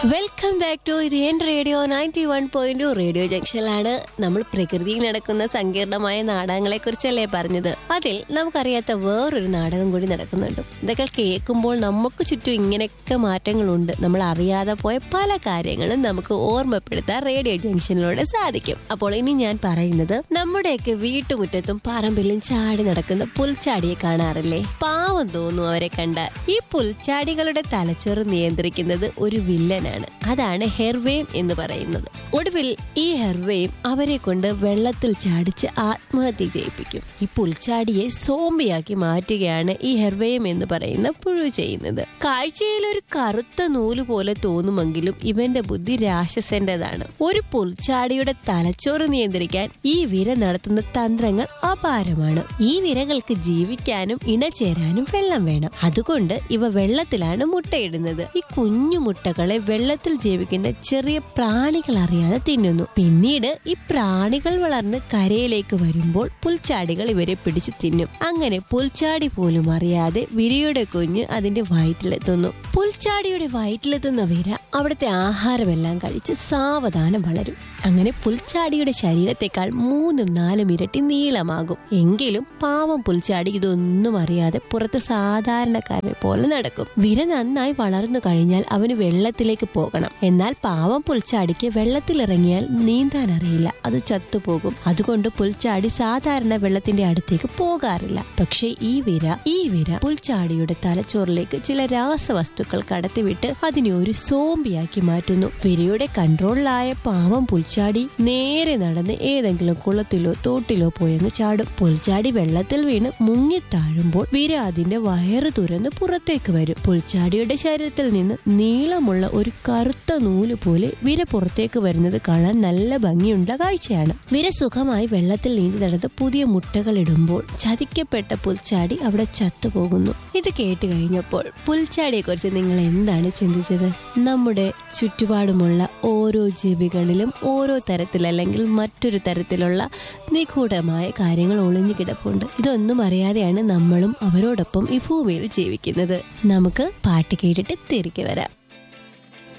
welcome back to ഇത് എൻ radio ninety one point radio ജംഗ്ഷനിലാണ് നമ്മൾ പ്രകൃതിയിൽ നടക്കുന്ന സങ്കീർണമായ നാടകങ്ങളെ കുറിച്ചല്ലേ പറഞ്ഞത് അതിൽ നമുക്കറിയാത്ത വേറൊരു നാടകം കൂടി നടക്കുന്നുണ്ട് ഇതൊക്കെ കേൾക്കുമ്പോൾ നമുക്ക് ചുറ്റും ഇങ്ങനെയൊക്കെ മാറ്റങ്ങളുണ്ട് നമ്മൾ അറിയാതെ പോയ പല കാര്യങ്ങളും നമുക്ക് ഓർമ്മപ്പെടുത്താൻ റേഡിയോ ജംഗ്ഷനിലൂടെ സാധിക്കും അപ്പോൾ ഇനി ഞാൻ പറയുന്നത് നമ്മുടെയൊക്കെ വീട്ടുമുറ്റത്തും പറമ്പിലും ചാടി നടക്കുന്ന പുൽച്ചാടിയെ കാണാറില്ലേ പാവം തോന്നും അവരെ കണ്ടാൽ ഈ പുൽച്ചാടികളുടെ തലച്ചോറ് നിയന്ത്രിക്കുന്നത് ഒരു വില്ലനാണ് അതാണ് ഹെർവേം എന്ന് പറയുന്നത് ഒടുവിൽ ഈ ഹെർവേം അവരെ കൊണ്ട് വെള്ളത്തിൽ ചാടിച്ച് ആത്മഹത്യ ചെയ്യിപ്പിക്കും ഈ പുൽച്ചാടിയെ സോംബിയാക്കി മാറ്റുകയാണ് ഈ ഹെർവേം എന്ന് പറയുന്ന പുഴു ചെയ്യുന്നത് കാഴ്ചയിൽ ഒരു കറുത്ത നൂല് പോലെ തോന്നുമെങ്കിലും ഇവന്റെ ബുദ്ധി രാക്ഷസന്റേതാണ് ഒരു പുൽച്ചാടിയുടെ തലച്ചോറ് നിയന്ത്രിക്കാൻ ഈ വിര നടത്തുന്ന തന്ത്രങ്ങൾ അപാരമാണ് ഈ വിരകൾക്ക് ജീവിക്കാനും ഇണചേരാനും വെള്ളം വേണം അതുകൊണ്ട് ഇവ വെള്ളത്തിലാണ് മുട്ടയിടുന്നത് ഈ കുഞ്ഞു മുട്ടകളെ വെള്ളത്തിൽ ജീവിക്കുന്ന ചെറിയ പ്രാണികൾ അറിയാതെ തിന്നുന്നു പിന്നീട് ഈ പ്രാണികൾ വളർന്ന് കരയിലേക്ക് വരുമ്പോൾ പുൽച്ചാടികൾ ഇവരെ പിടിച്ചു തിന്നും അങ്ങനെ പുൽച്ചാടി പോലും അറിയാതെ വിരയുടെ കുഞ്ഞ് അതിന്റെ വയറ്റിലെത്തുന്നു പുൽച്ചാടിയുടെ വയറ്റിലെത്തുന്ന വിര അവിടുത്തെ ആഹാരമെല്ലാം കഴിച്ച് സാവധാനം വളരും അങ്ങനെ പുൽച്ചാടിയുടെ ശരീരത്തെക്കാൾ മൂന്നും നാലും ഇരട്ടി നീളമാകും എങ്കിലും പാവം പുൽച്ചാടി ഇതൊന്നും അറിയാതെ പുറത്ത് സാധാരണക്കാരനെ പോലെ നടക്കും വിര നന്നായി വളർന്നു കഴിഞ്ഞാൽ അവന് വെള്ളത്തിലേക്ക് പോകണം എന്നാൽ പാവം പുൽച്ചാടിക്ക് വെള്ളത്തിലിറങ്ങിയാൽ നീന്താൻ അറിയില്ല അത് ചത്തുപോകും അതുകൊണ്ട് പുൽച്ചാടി സാധാരണ വെള്ളത്തിന്റെ അടുത്തേക്ക് പോകാറില്ല പക്ഷെ ഈ വിര ഈ വിര പുൽച്ചാടിയുടെ തലച്ചോറിലേക്ക് ചില രാസവസ്തുക്കൾ കടത്തിവിട്ട് അതിനെ ഒരു സോംബിയാക്കി മാറ്റുന്നു വിരയുടെ കൺട്രോളിലായ പാവം പുൽച്ചാടി നേരെ നടന്ന് ഏതെങ്കിലും കുളത്തിലോ തോട്ടിലോ പോയങ്ങ് ചാടും പുൽച്ചാടി വെള്ളത്തിൽ വീണ് മുങ്ങിത്താഴുമ്പോൾ വിര അതിന്റെ വയറ് തുറന്ന് പുറത്തേക്ക് വരും പുൽച്ചാടിയുടെ ശരീരത്തിൽ നിന്ന് നീളമുള്ള ഒരു കറുത്ത നൂല് പോലെ വിര പുറത്തേക്ക് വരുന്നത് കാണാൻ നല്ല ഭംഗിയുള്ള കാഴ്ചയാണ് വിര സുഖമായി വെള്ളത്തിൽ നീന്തി നടന്ന് പുതിയ മുട്ടകൾ ഇടുമ്പോൾ ചതിക്കപ്പെട്ട പുൽച്ചാടി അവിടെ ചത്തുപോകുന്നു ഇത് കേട്ട് കഴിഞ്ഞപ്പോൾ പുൽച്ചാടിയെ കുറിച്ച് നിങ്ങൾ എന്താണ് ചിന്തിച്ചത് നമ്മുടെ ചുറ്റുപാടുമുള്ള ഓരോ ജീവികളിലും ഓരോ തരത്തിൽ അല്ലെങ്കിൽ മറ്റൊരു തരത്തിലുള്ള നിഗൂഢമായ കാര്യങ്ങൾ ഒളിഞ്ഞു കിടപ്പുണ്ട് ഇതൊന്നും അറിയാതെയാണ് നമ്മളും അവരോടൊപ്പം ഈ ഭൂമിയിൽ ജീവിക്കുന്നത് നമുക്ക് പാട്ട് കേട്ടിട്ട് തിരികെ വരാം